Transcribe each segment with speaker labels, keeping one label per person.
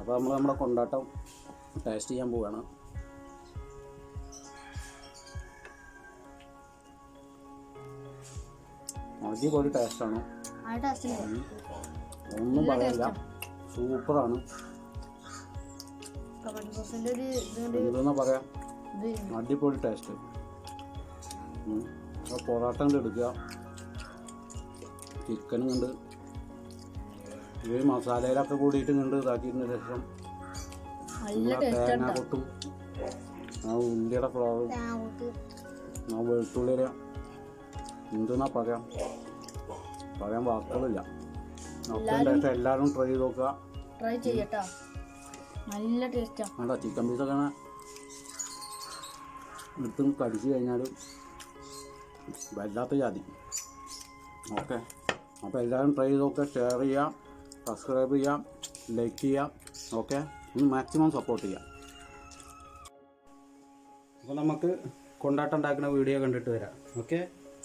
Speaker 1: അപ്പോൾ നമ്മൾ നമ്മുടെ കൊണ്ടാട്ടം ടേസ്റ്റ് ചെയ്യാൻ പോവുകയാണ് അടിപൊളി ടേസ്റ്റാണ്
Speaker 2: ആ ടേസ്റ്റ് ഉണ്ട്
Speaker 1: ഒന്നും പറയാനില്ല സൂപ്പറാണ്
Speaker 2: ടൊമാറ്റോ സോസിന്റെ ഒരു ഇതുകൊണ്ട്
Speaker 1: എന്തെന്നാ പറയാം
Speaker 2: ഇത്
Speaker 1: അടിപൊളി ടേസ്റ്റ് അപ്പോൾ പൊറോട്ട കണ്ട് എടുക്കുക ചിക്കനും കണ്ട് ഈ മസാലയിലൊക്കെ കൂടിയിട്ട് കണ്ട് ഇതാക്കിയതിന് ശേഷം
Speaker 2: നല്ല
Speaker 1: നമ്മളെ
Speaker 2: ടേസ്റ്റ്
Speaker 1: തേങ്ങ
Speaker 2: ഉണ്ട്
Speaker 1: കൊട്ടും ആ ഉള്ളിയുടെ ഫ്ലവറും
Speaker 2: തേങ്ങ
Speaker 1: ആ വെളുത്തുള്ളിയുടെ എന്തെന്നാ പറയാം പറയാൻ വാക്കുകളില്ല ഒക്കെ ടേസ്റ്റ് എല്ലാവരും ട്രൈ ചെയ്ത് നോക്കുക
Speaker 2: ട്രൈ ചെയ്യട്ടോ നല്ല ടേസ്റ്റാ
Speaker 1: വേണ്ട ചിക്കൻ പീസൊക്കെ ഇങ്ങനെ എടുത്തും കടിച്ചു കഴിഞ്ഞാൽ വല്ലാത്ത ജാതി ഓക്കെ അപ്പോൾ എല്ലാവരും ട്രൈ ചെയ്ത് നോക്കുക ഷെയർ ചെയ്യാം സബ്സ്ക്രൈബ് ചെയ്യാം ലൈക്ക് ചെയ്യാം ഓക്കെ ഒന്ന് മാക്സിമം സപ്പോർട്ട് ചെയ്യാം അപ്പോൾ നമുക്ക് കൊണ്ടാട്ടം ഉണ്ടാക്കുന്ന വീഡിയോ കണ്ടിട്ട് വരാം ഓക്കെ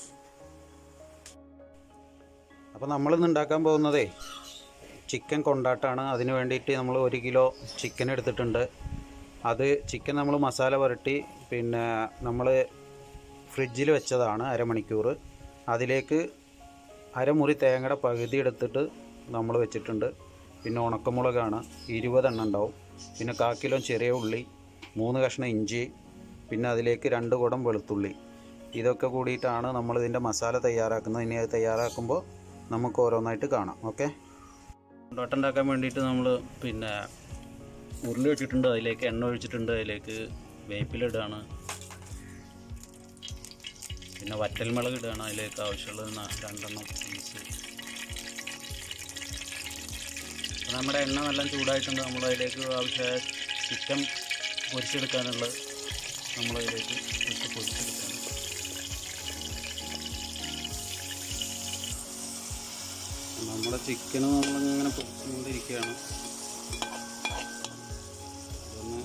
Speaker 1: അപ്പോൾ നമ്മളിന്ന് ഉണ്ടാക്കാൻ പോകുന്നതേ ചിക്കൻ കൊണ്ടാട്ടാണ് അതിന് വേണ്ടിയിട്ട് നമ്മൾ ഒരു കിലോ ചിക്കൻ എടുത്തിട്ടുണ്ട് അത് ചിക്കൻ നമ്മൾ മസാല പുരട്ടി പിന്നെ നമ്മൾ ഫ്രിഡ്ജിൽ വെച്ചതാണ് അരമണിക്കൂർ അതിലേക്ക് അരമുറി തേങ്ങയുടെ പകുതി എടുത്തിട്ട് നമ്മൾ വെച്ചിട്ടുണ്ട് പിന്നെ ഉണക്കമുളകാണ് ഇരുപതെണ്ണം ഉണ്ടാവും പിന്നെ കാ കിലോ ചെറിയ ഉള്ളി മൂന്ന് കഷ്ണം ഇഞ്ചി പിന്നെ അതിലേക്ക് രണ്ട് കുടം വെളുത്തുള്ളി ഇതൊക്കെ കൂടിയിട്ടാണ് നമ്മൾ ഇതിൻ്റെ മസാല തയ്യാറാക്കുന്നത് ഇനി അത് തയ്യാറാക്കുമ്പോൾ നമുക്ക് ഓരോന്നായിട്ട് കാണാം ഓക്കെ കൊണ്ടാട്ടം ഉണ്ടാക്കാൻ വേണ്ടിയിട്ട് നമ്മൾ പിന്നെ ഉരുളി വെച്ചിട്ടുണ്ട് അതിലേക്ക് എണ്ണ ഒഴിച്ചിട്ടുണ്ട് അതിലേക്ക് വേപ്പിലിടുകയാണ് പിന്നെ വറ്റൽമുളക് ഇടുകയാണ് അതിലേക്ക് ആവശ്യമുള്ളത് ന- രണ്ടെണ്ണം പീസ് അപ്പോൾ നമ്മുടെ എണ്ണ നല്ല ചൂടായിട്ടുണ്ട് നമ്മൾ അതിലേക്ക് ആവശ്യമായ ചിക്കൻ പൊരിച്ചെടുക്കാനുള്ളത് നമ്മളതിലേക്ക് ഇട്ട് പൊരിച്ചെടുക്കണം നമ്മുടെ ചിക്കന് നമ്മളിങ്ങനെ പൊരിച്ചുകൊണ്ടിരിക്കുകയാണ് അതൊന്ന്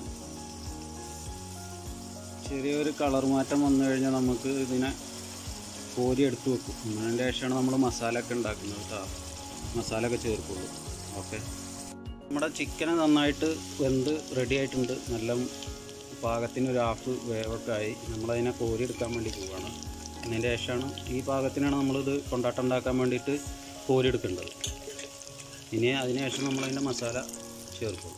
Speaker 1: ചെറിയൊരു കളർ മാറ്റം വന്നു കഴിഞ്ഞാൽ നമുക്ക് ഇതിനെ കോരി എടുത്ത് വെക്കും അതിൻ്റെ ശേഷമാണ് നമ്മൾ മസാല ഒക്കെ ഉണ്ടാക്കുന്നത് കേട്ടോ മസാല ഒക്കെ ചേർക്കുള്ളൂ ഓക്കെ നമ്മുടെ ചിക്കന് നന്നായിട്ട് വെന്ത് റെഡി ആയിട്ടുണ്ട് നല്ല പാകത്തിന് ഒരു ഹാഫ് വേവൊക്കെ ആയി നമ്മളതിനെ കോരി എടുക്കാൻ വേണ്ടി പോവുകയാണ് അതിൻ്റെ ശേഷമാണ് ഈ പാകത്തിനാണ് നമ്മളിത് കൊണ്ടാട്ടം ഉണ്ടാക്കാൻ വേണ്ടിയിട്ട് കോരി എടുക്കേണ്ടത് ഇനി അതിന് ശേഷം നമ്മളതിൻ്റെ മസാല ചേർക്കും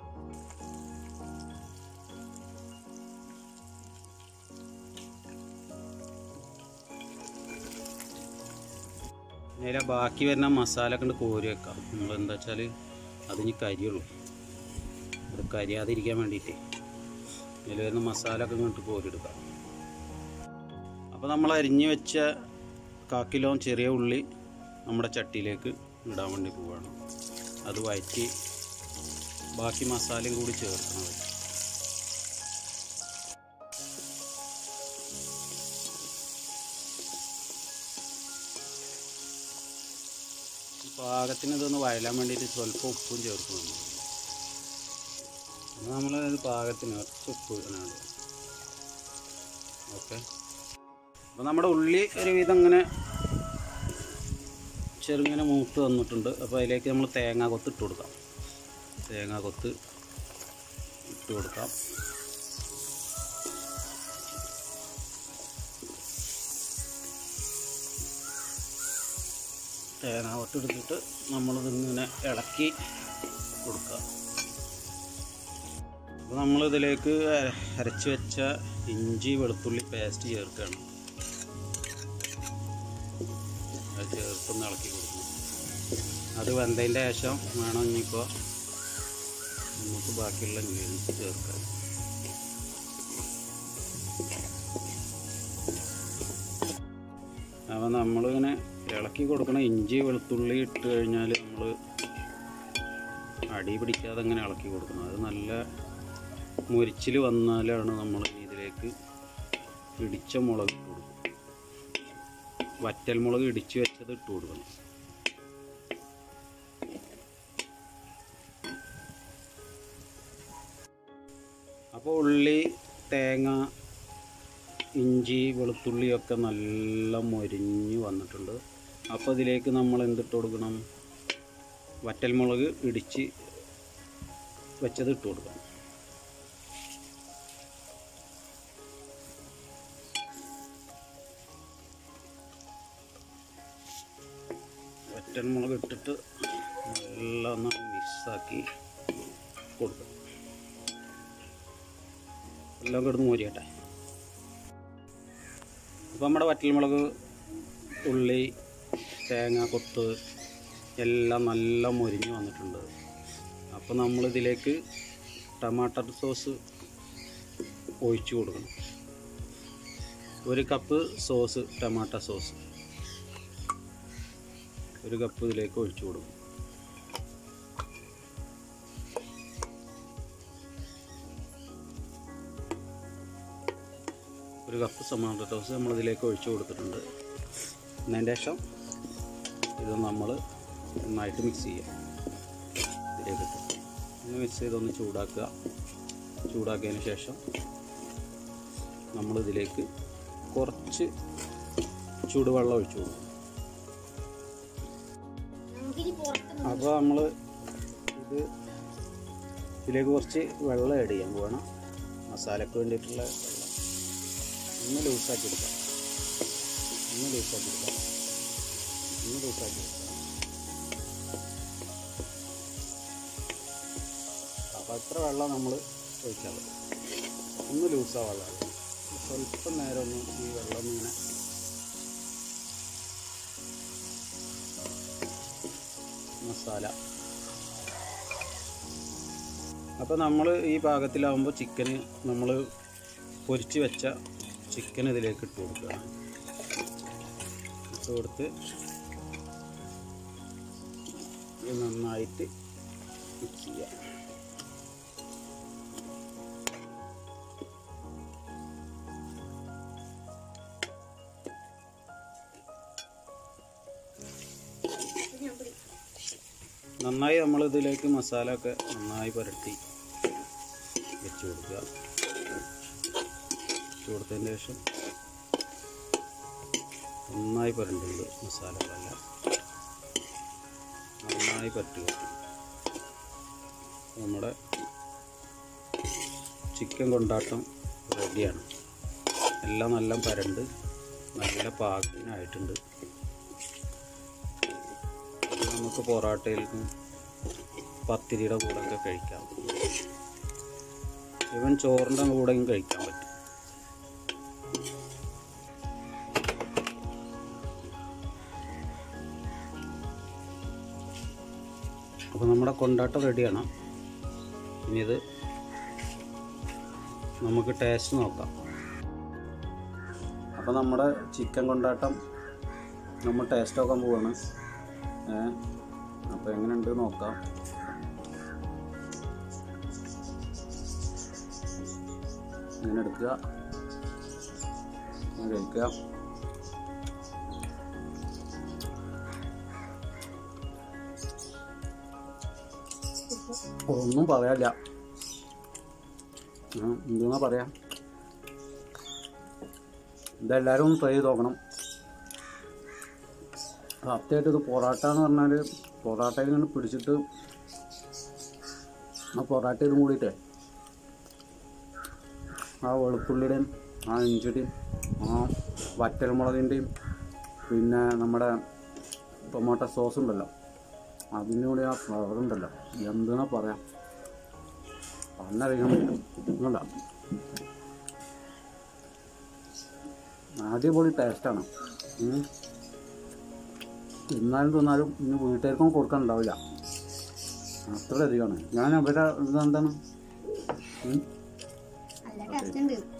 Speaker 1: നേരെ ബാക്കി വരുന്ന മസാല കണ്ട് കോരി വെക്കാം നമ്മൾ എന്താ വെച്ചാൽ അതിന് കരിയുള്ളൂ അത് കരിയാതിരിക്കാൻ വേണ്ടിയിട്ട് ഇതിൽ വരുന്ന മസാല ഒക്കെ ഇങ്ങോട്ട് കോരിയെടുക്കാം അപ്പോൾ നമ്മൾ അരിഞ്ഞ് വെച്ച കാക്കിലോ ചെറിയ ഉള്ളി നമ്മുടെ ചട്ടിയിലേക്ക് ഇടാൻ വേണ്ടി പോവുകയാണ് അത് വഴറ്റി ബാക്കി മസാലയും കൂടി ചേർക്കണം അതിൽ. പാകത്തിന് ഇതൊന്ന് വയലാൻ വേണ്ടിയിട്ട് സ്വല്പം ഉപ്പും ചേർക്കും നമ്മൾ നമ്മൾ പാകത്തിന് കുറച്ച് ഉപ്പ് ഇടാനുണ്ട് ഓക്കെ അപ്പോൾ നമ്മുടെ ഉള്ളി ഒരുവിധം ഇങ്ങനെ ചെറുങ്ങനെ മൂത്ത് വന്നിട്ടുണ്ട് അപ്പോൾ അതിലേക്ക് നമ്മൾ തേങ്ങ കൊത്ത് ഇട്ട് കൊടുക്കാം തേങ്ങ കൊത്ത് ഇട്ട് കൊടുക്കാം തേങ്ങ കൊത്തെടുത്തിട്ട് നമ്മളിതിങ്ങനെ ഇളക്കി കൊടുക്കുക അപ്പോൾ നമ്മളിതിലേക്ക് അര- അരച്ച് വെച്ച ഇഞ്ചി വെളുത്തുള്ളി പേസ്റ്റ് ചേർക്കുകയാണ് അത് ചേർത്തൊന്ന് ഇളക്കി കൊടുക്കണം അത് വെന്തതിൻ്റെ ശേഷം വേണം ഇനിയിപ്പോൾ നമുക്ക് ബാക്കിയുള്ള ഇൻഗ്രീഡിയൻസ് ചേർക്കാൻ അപ്പോൾ നമ്മളിങ്ങനെ ഇളക്കി കൊടുക്കണം ഇഞ്ചി വെളുത്തുള്ളി ഇട്ട് കഴിഞ്ഞാൽ നമ്മൾ അടി പിടിക്കാതെ ഇങ്ങനെ ഇളക്കി കൊടുക്കണം അത് നല്ല മുരിച്ചിൽ വന്നാലാണ് നമ്മൾ ഇതിലേക്ക് ഇടിച്ച മുളക് ഇട്ട് കൊടുക്കും വറ്റൽ മുളക് ഇടിച്ച് വെച്ചത് ഇട്ട് കൊടുക്കണം അപ്പോൾ ഉള്ളി തേങ്ങ ഇഞ്ചി വെളുത്തുള്ളിയൊക്കെ നല്ല മൊരിഞ്ഞ് വന്നിട്ടുണ്ട് അപ്പോൾ ഇതിലേക്ക് നമ്മൾ എന്തിട്ട് കൊടുക്കണം വറ്റൽമുളക് ഇടിച്ച് വെച്ചത് ഇട്ട് കൊടുക്കാം വറ്റൽമുളക് ഇട്ടിട്ട് നല്ല ഒന്ന് മിക്സാക്കി കൊടുക്കും എല്ലാം കിടന്ന് മോരിയട്ടെ അപ്പോൾ നമ്മുടെ വറ്റൽമുളക് ഉള്ളി തേങ്ങ കൊത്ത് എല്ലാം നല്ല മൊരിഞ്ഞ് വന്നിട്ടുണ്ട് അപ്പോൾ നമ്മളിതിലേക്ക് ടമാട്ടർ സോസ് ഒഴിച്ചു കൊടുക്കണം ഒരു കപ്പ് സോസ് ടമാട്ട സോസ് ഒരു കപ്പ് ഇതിലേക്ക് ഒഴിച്ചു കൊടുക്കും ഒരു കപ്പ് ടൊമാറ്റോ സോസ് നമ്മളിതിലേക്ക് ഒഴിച്ചു കൊടുത്തിട്ടുണ്ട് എന്നതിൻ്റെ ശേഷം ഇത് നമ്മൾ നന്നായിട്ട് മിക്സ് ചെയ്യുക ഇതിലേക്ക് ഇട്ട് ഒന്ന് മിക്സ് ചെയ്തൊന്ന് ചൂടാക്കുക ചൂടാക്കിയതിന് ശേഷം നമ്മളിതിലേക്ക് കുറച്ച് ചൂടുവെള്ളം ഒഴിച്ചു കൊടുക്കും
Speaker 2: നമുക്കിനി പുറത്ത്
Speaker 1: അപ്പോൾ നമ്മൾ ഇത് ഇതിലേക്ക് കുറച്ച് വെള്ളം ആഡ് ചെയ്യാൻ പോകണം മസാലയ്ക്ക് വേണ്ടിയിട്ടുള്ള വെള്ളം ഒന്ന് ലൂസാക്കി എടുക്കാം ഒന്ന് ലൂസാക്കി എടുക്കാം ഒന്ന് ലൂസാക്കി എടുക്കാം അപ്പോൾ എത്ര വെള്ളം നമ്മൾ ഒഴിച്ചാൽ മതി ഒന്ന് ലൂസാ വെള്ളം സ്വല്പം നേരം ഒന്ന് ഈ വെള്ളം ഒന്ന് ഇങ്ങനെ മസാല അപ്പോൾ നമ്മൾ ഈ പാകത്തിലാവുമ്പോൾ ചിക്കന് നമ്മൾ പൊരിച്ച് വെച്ച ചിക്കൻ ഇതിലേക്ക് ഇട്ട് കൊടുക്കുക ഇട്ട് കൊടുത്ത് ഇത് നന്നായിട്ട് മിക്സ് ചെയ്യാം നന്നായി നമ്മൾ ഇതിലേക്ക് മസാല ഒക്കെ നന്നായി പുരട്ടി വെച്ച് കൊടുക്കുക വെച്ച് കൊടുത്തതിന് ശേഷം നന്നായി പുരണ്ടുണ്ട് മസാലകളെല്ലാം നന്നായി പറ്റുക നമ്മുടെ ചിക്കൻ കൊണ്ടാട്ടം റെഡിയാണ് എല്ലാം നല്ല പരണ്ട് നല്ല പാകത്തിനായിട്ടുണ്ട് ഇത് നമുക്ക് പൊറാട്ടയിൽക്കും പത്തിരിയുടെ കൂടെയൊക്കെ കഴിക്കാം ഇവൻ ചോറിൻ്റെ കൂടെയും കഴിക്കാൻ പറ്റും അപ്പോൾ നമ്മുടെ കൊണ്ടാട്ടം റെഡിയാണ് ഇനി ഇത് നമുക്ക് ടേസ്റ്റ് നോക്കാം അപ്പോൾ നമ്മുടെ ചിക്കൻ കൊണ്ടാട്ടം നമ്മൾ ടേസ്റ്റ് നോക്കാൻ പോവാണ് ഏ അപ്പോൾ എങ്ങനെയുണ്ട് നോക്കാം ഇങ്ങനെ എടുക്കുക ഇങ്ങനെ കഴിക്കുക ഒന്നും പറയാനില്ല എന്തെന്നാ പറയാ ഇതെല്ലാവരും ഒന്ന് ട്രൈ ചെയ്ത് നോക്കണം സത്യമായിട്ട് ഇത് പൊറാട്ട എന്ന് പറഞ്ഞാൽ പൊറാട്ടയിൽ ഇങ്ങനെ പിടിച്ചിട്ട് ആ പൊറാട്ടയിലും കൂടിയിട്ടേ ആ വെളുത്തുള്ളിയുടെയും ആ ഇഞ്ചിയുടെയും ആ വറ്റൽമുളകിൻ്റെയും പിന്നെ നമ്മുടെ ടൊമാറ്റോ സോസ് ഉണ്ടല്ലോ അതിൻ്റെ കൂടെ ആ ഫ്ലവർ ഉണ്ടല്ലോ എന്തെന്നാ പറയാം പറഞ്ഞറിയാൻ പറ്റും അല്ല അടിപൊളി ടേസ്റ്റാണ് ഉം. തിന്നാലും തിന്നാലും ഇനി വീട്ടുകാർക്കും കൊടുക്കാൻ ഉണ്ടാവില്ല അത്ര അധികമാണ് ഞാൻ അവരുടെ ഇതെന്താണ് ഉം?
Speaker 2: നല്ല ടേസ്റ്റ് ഉണ്ട്